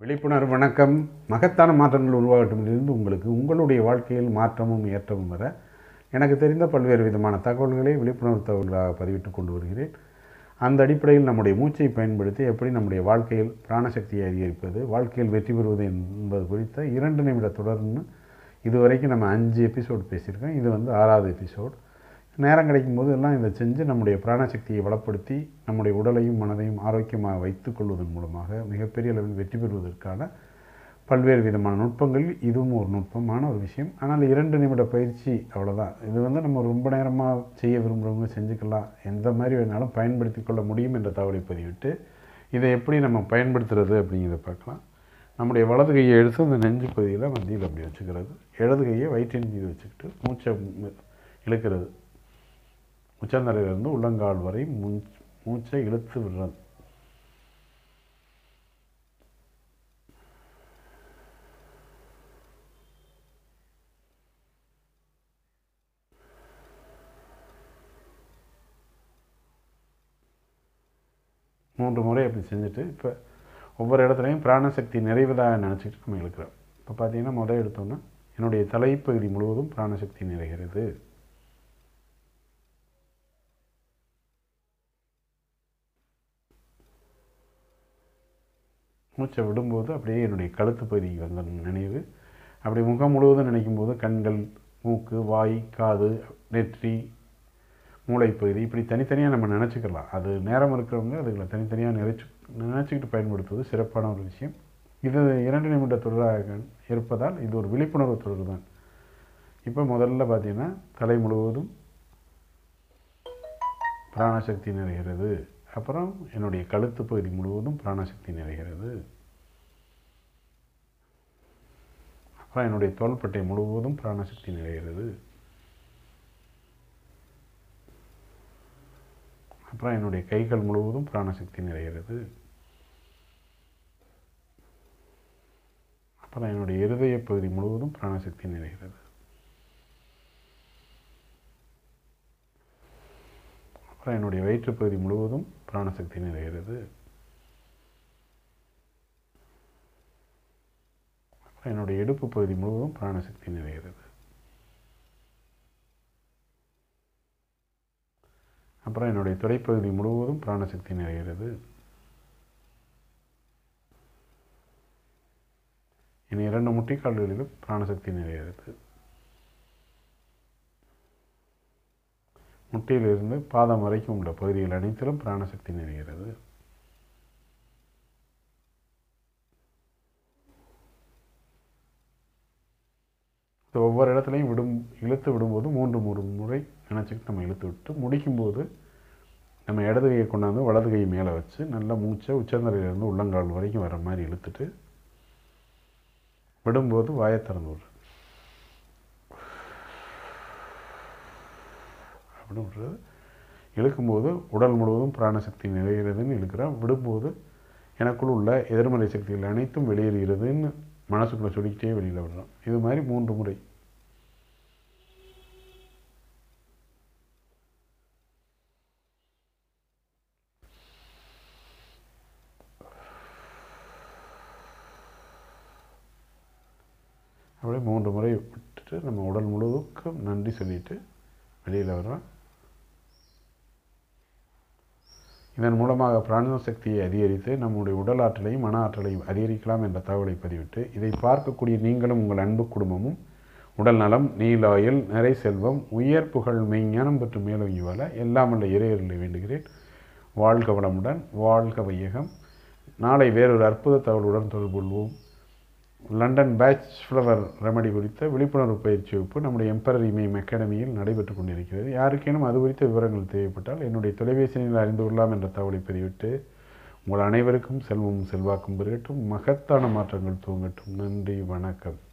விழிப்புணர்வு வணக்கம் மகத்தான மாற்றங்கள் உருவாகட்டுமிலிருந்து உங்களுக்கு உங்களுடைய வாழ்க்கையில் மாற்றமும் ஏற்றமும் வர எனக்கு தெரிந்த பல்வேறு விதமான தகவல்களை விழிப்புணர்வு தகவல்களாக பதிவிட்டு கொண்டு வருகிறேன் அந்த அடிப்படையில் நம்முடைய மூச்சை பயன்படுத்தி எப்படி நம்முடைய வாழ்க்கையில் பிராணசக்தியை அதிகரிப்பது வாழ்க்கையில் வெற்றி பெறுவது என்பது குறித்த இரண்டு நிமிட தொடர்னு இதுவரைக்கும் நம்ம அஞ்சு எபிசோடு பேசியிருக்கோம் இது வந்து ஆறாவது எபிசோடு நேரம் கிடைக்கும் போது எல்லாம் இதை செஞ்சு நம்முடைய பிராணசக்தியை வளப்படுத்தி நம்முடைய உடலையும் மனதையும் ஆரோக்கியமாக வைத்துக் கொள்வதன் மூலமாக மிகப்பெரிய அளவில் வெற்றி பெறுவதற்கான பல்வேறு விதமான நுட்பங்கள் இதுவும் ஒரு நுட்பமான ஒரு விஷயம் ஆனால் இரண்டு நிமிட பயிற்சி அவ்வளோதான் இது வந்து நம்ம ரொம்ப நேரமாக செய்ய விரும்புகிறவங்க செஞ்சுக்கலாம் எந்த மாதிரி வேணாலும் பயன்படுத்தி கொள்ள முடியும் என்ற தகவலை பதிவிட்டு இதை எப்படி நம்ம பயன்படுத்துறது அப்படிங்கிறத பார்க்கலாம் நம்முடைய வலது கையை எடுத்து அந்த நெஞ்சு பகுதியில் மத்தியில் அப்படி வச்சுக்கிறது இடது கையை வயிற்றின் மீது வச்சுக்கிட்டு மூச்சை மு- இழுக்கிறது உச்சந்தலையிலிருந்து உள்ளங்கால் வரை மூச் மூச்சை இழுத்து விடுறது மூன்று முறை அப்படி செஞ்சுட்டு இப்போ ஒவ்வொரு இடத்துலையும் பிராணசக்தி நிறைவதாக நினச்சிக்கிட்டு நம்ம இழுக்கிறோம் இப்போ பார்த்தீங்கன்னா முதல் எடுத்தோன்னா என்னுடைய தலைப்பகுதி முழுவதும் பிராணசக்தி நிறைகிறது மூச்சை விடும்போது அப்படியே என்னுடைய கழுத்து பகுதிக்கு வந்த நினைவு அப்படி முகம் முழுவதும் நினைக்கும் போது கண்கள் மூக்கு வாய் காது நெற்றி மூளைப்பகுதி இப்படி தனித்தனியாக நம்ம நினச்சிக்கலாம் அது நேரம் இருக்கிறவங்க அதுகளை தனித்தனியாக நினைச்சு நினச்சிக்கிட்டு பயன்படுத்துவது சிறப்பான ஒரு விஷயம் இது இரண்டு நிமிட தொடராக இருப்பதால் இது ஒரு விழிப்புணர்வு தொடர் தான் இப்போ முதல்ல பார்த்தீங்கன்னா தலை முழுவதும் பிராணசக்தி நிறைகிறது அப்புறம் என்னுடைய கழுத்து பகுதி முழுவதும் பிராணசக்தி நிறைகிறது அப்புறம் என்னுடைய தோள்பட்டை முழுவதும் பிராணசக்தி நிறைகிறது அப்புறம் என்னுடைய கைகள் முழுவதும் பிராணசக்தி நிறைகிறது அப்புறம் என்னுடைய இருதய பகுதி முழுவதும் பிராணசக்தி நிறைகிறது அப்புறம் என்னுடைய வயிற்றுப் பகுதி முழுவதும் பிராணசக்தி நிறைகிறது அப்புறம் என்னுடைய இடுப்பு பகுதி முழுவதும் பிராணசக்தி நிறைகிறது அப்புறம் என்னுடைய தொடைப்பகுதி முழுவதும் பிராணசக்தி நிறைகிறது என் இரண்டு முட்டிக்கால்களிலும் பிராணசக்தி நிறைகிறது முட்டியிலிருந்து பாதம் வரைக்கும் உள்ள பகுதிகள் அனைத்திலும் பிராணசக்தி நிறைகிறது இது ஒவ்வொரு இடத்துலையும் விடும் இழுத்து விடும்போது மூன்று மூன்று முறை நினச்சிக்கிட்டு நம்ம இழுத்து விட்டு முடிக்கும்போது நம்ம இடது கையை கொண்டாந்து வலது கை மேலே வச்சு நல்லா மூச்சை உச்சந்தலையிலேருந்து உள்ளங்கால் வரைக்கும் வர மாதிரி இழுத்துட்டு விடும்போது வாயை திறந்து விடுறது அப்படின்னு விடுறது இழுக்கும்போது உடல் முழுவதும் பிராணசக்தி நிறைகிறதுன்னு இழுக்கிறேன் விடும்போது எனக்குள் உள்ள எதிர்மறை சக்திகள் அனைத்தும் வெளியேறுகிறதுன்னு மனசுக்குள்ளே சொல்லிக்கிட்டே வெளியில் விடுறோம் இது மாதிரி மூன்று முறை அப்படியே மூன்று முறை விட்டுட்டு நம்ம உடல் முழுவதுக்கும் நன்றி சொல்லிட்டு வெளியில் வர்றோம் இதன் மூலமாக பிராண சக்தியை அதிகரித்து நம்முடைய உடல் ஆற்றலையும் மன ஆற்றலையும் அதிகரிக்கலாம் என்ற தகவலை பதிவிட்டு இதை பார்க்கக்கூடிய நீங்களும் உங்கள் அன்பு குடும்பமும் உடல் நலம் நீலாயுள் நிறை செல்வம் உயர் புகழ் மெய்ஞானம் பெற்று மேலோங்கி வாழ எல்லாம் உள்ள இறையர்களை வேண்டுகிறேன் வாழ்க வளமுடன் வாழ்க வையகம் நாளை வேறொரு அற்புத தகவலுடன் தொடர்பு கொள்வோம் லண்டன் பேட்ச் ஃப்ளவர் ரெமடி குறித்த விழிப்புணர்வு பயிற்சி வகுப்பு நம்முடைய எம்பரர் இமயம் அகாடமியில் நடைபெற்று கொண்டிருக்கிறது யாருக்கேனும் அது குறித்த விவரங்கள் தேவைப்பட்டால் என்னுடைய தொலைபேசியில் அறிந்து கொள்ளலாம் என்ற தகவலை பதிவிட்டு உங்கள் அனைவருக்கும் செல்வமும் செல்வாக்கும் பெருகட்டும் மகத்தான மாற்றங்கள் துவங்கட்டும் நன்றி வணக்கம்